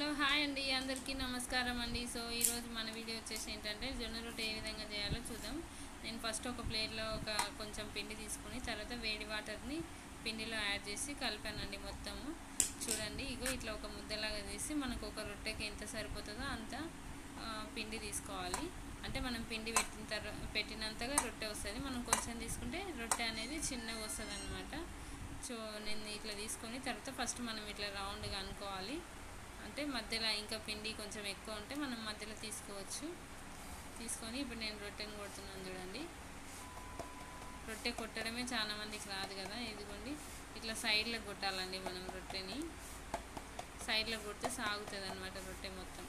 hello hi అండి అందరికీ నమస్కారం అండి సో ఈరోజు మన వీడియో వచ్చేసి ఏంటంటే జొన్న రొట్టె ఏ విధంగా చేయాలో చూద్దాం నేను ఫస్ట్ ఒక ప్లేట్లో ఒక కొంచెం పిండి తీసుకుని తర్వాత వేడి వాటర్ని పిండిలో యాడ్ చేసి కలిపానండి మొత్తము చూడండి ఇగో ఇట్లా ఒక ముద్దలాగా చేసి మనకు ఒక రొట్టెకి ఎంత సరిపోతుందో అంత ఆ, పిండి తీసుకోవాలి అంటే మనం పిండి పెట్టిన తర్వాత పెట్టినంతగా రొట్టె వస్తుంది మనం కొంచెం తీసుకుంటే రొట్టె అనేది చిన్నగా వస్తుంది అనమాట సో నేను ఇట్లా తీసుకొని తర్వాత ఫస్ట్ మనం ఇట్లా రౌండ్గా అనుకోవాలి అంటే మధ్యలో ఇంకా పిండి కొంచెం ఎక్కువ ఉంటే మనం మధ్యలో తీసుకోవచ్చు తీసుకొని ఇప్పుడు నేను రొట్టెని కొడుతున్నాను చూడండి రొట్టె కొట్టడమే చాలా మందికి రాదు కదా ఇదిగోండి ఇట్లా సైడ్లో కొట్టాలండి మనం రొట్టెని సైడ్లో కొడితే సాగుతుంది అనమాట రొట్టె మొత్తం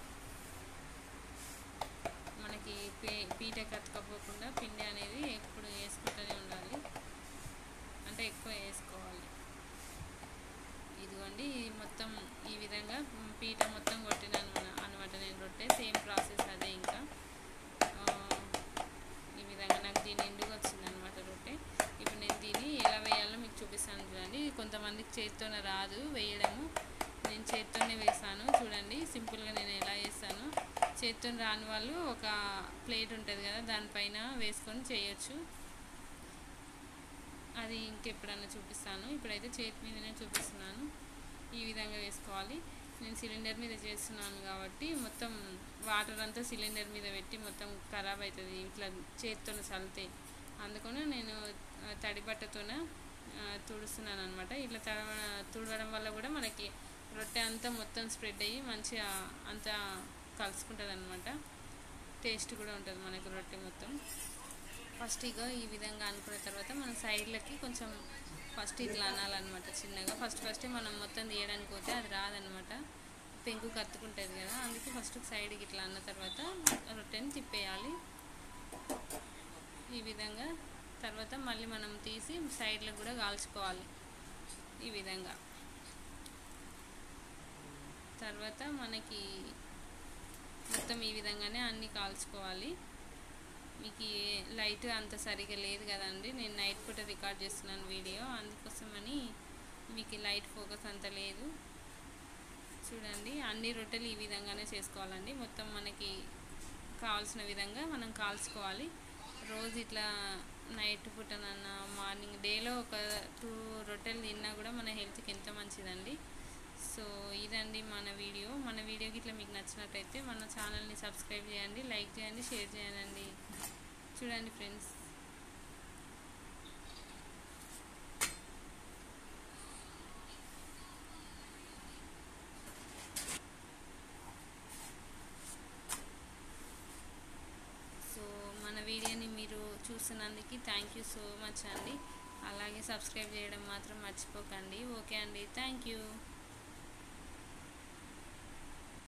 మనకి పీ పీట కతకపోకుండా పిండి అనేది ఎప్పుడు వేసుకుంటూనే ఉండాలి అంటే ఎక్కువ వేసుకోవాలి ఇదిగోండి ఇది మొత్తం ఈ విధంగా మ్, పీట మొత్తం కొట్టినాను అనమాట నేను రొట్టె సేమ్ ప్రాసెస్ అదే ఇంకా ఆ, ఈ విధంగా నాకు దీని నిండుగా వచ్చింది అనమాట రొట్టె ఇప్పుడు నేను దీన్ని ఎలా వేయాలో మీకు చూపిస్తాను చూడండి కొంతమందికి చేతితోనే రాదు వేయడము నేను చేత్తోనే వేసాను చూడండి సింపుల్గా నేను ఎలా వేస్తాను చేత్తో రాని వాళ్ళు ఒక ప్లేట్ ఉంటుంది కదా దానిపైన వేసుకొని చేయొచ్చు అది ఇంకెప్పుడన్నా చూపిస్తాను ఇప్పుడైతే చేతి మీదనే చూపిస్తున్నాను ఈ విధంగా వేసుకోవాలి నేను సిలిండర్ మీద చేస్తున్నాను కాబట్టి మొత్తం వాటర్ అంతా సిలిండర్ మీద పెట్టి మొత్తం ఖరాబ్ అవుతుంది ఇట్లా చేతితో చల్లితే అందుకని నేను ఆ, తడి బట్టతోన ఆ, తుడుస్తున్నాను అనమాట ఇట్లా తడవ తుడవడం వల్ల కూడా మనకి రొట్టె అంతా మొత్తం స్ప్రెడ్ అయ్యి మంచిగా అంతా కలుసుకుంటుంది అనమాట టేస్ట్ కూడా ఉంటుంది మనకి రొట్టె మొత్తం ఫస్ట్ ఇగో ఈ విధంగా అనుకున్న తర్వాత మనం సైడ్లకి కొంచెం ఫస్ట్ ఇట్లా అనాలన్నమాట చిన్నగా ఫస్ట్ ఫస్ట్ మనం మొత్తం తీయడానికి పోతే అది రాదనమాట పెంకు కత్తుకుంటుంది కదా అందుకే ఫస్ట్ సైడ్కి ఇట్లా అన్న తర్వాత రొట్టెని తిప్పేయాలి ఈ విధంగా తర్వాత మళ్ళీ మనం తీసి సైడ్లకు కూడా కాల్చుకోవాలి ఈ విధంగా తర్వాత మనకి మొత్తం ఈ విధంగానే అన్నీ కాల్చుకోవాలి మీకు ఏ- లైట్ అంత సరిగా లేదు కదండి నేను నైట్ పూట రికార్డ్ చేస్తున్నాను వీడియో అందుకోసమని మీకు ఈ లైట్ ఫోకస్ అంత లేదు చూడండి అన్ని రొట్టెలు ఈ విధంగానే చేసుకోవాలండి మొత్తం మనకి కావాల్సిన విధంగా మనం కాల్చుకోవాలి రోజు ఇట్లా నైట్ పూటనన్నా మార్నింగ్ డేలో ఒక టూ రొట్టెలు తిన్నా కూడా మన హెల్త్కి ఎంత మంచిదండి సో ఇదండి మన వీడియో మన వీడియోకి ఇట్లా మీకు నచ్చినట్టయితే మన ఛానల్ని సబ్స్క్రైబ్ చేయండి లైక్ చేయండి షేర్ చేయండి చూడండి ఫ్రెండ్స్ సో మన వీడియోని మీరు చూస్తున్నందుకు థ్యాంక్ యూ సో మచ్ అండి అలాగే సబ్స్క్రైబ్ చేయడం మాత్రం మర్చిపోకండి ఓకే అండి థ్యాంక్ యూ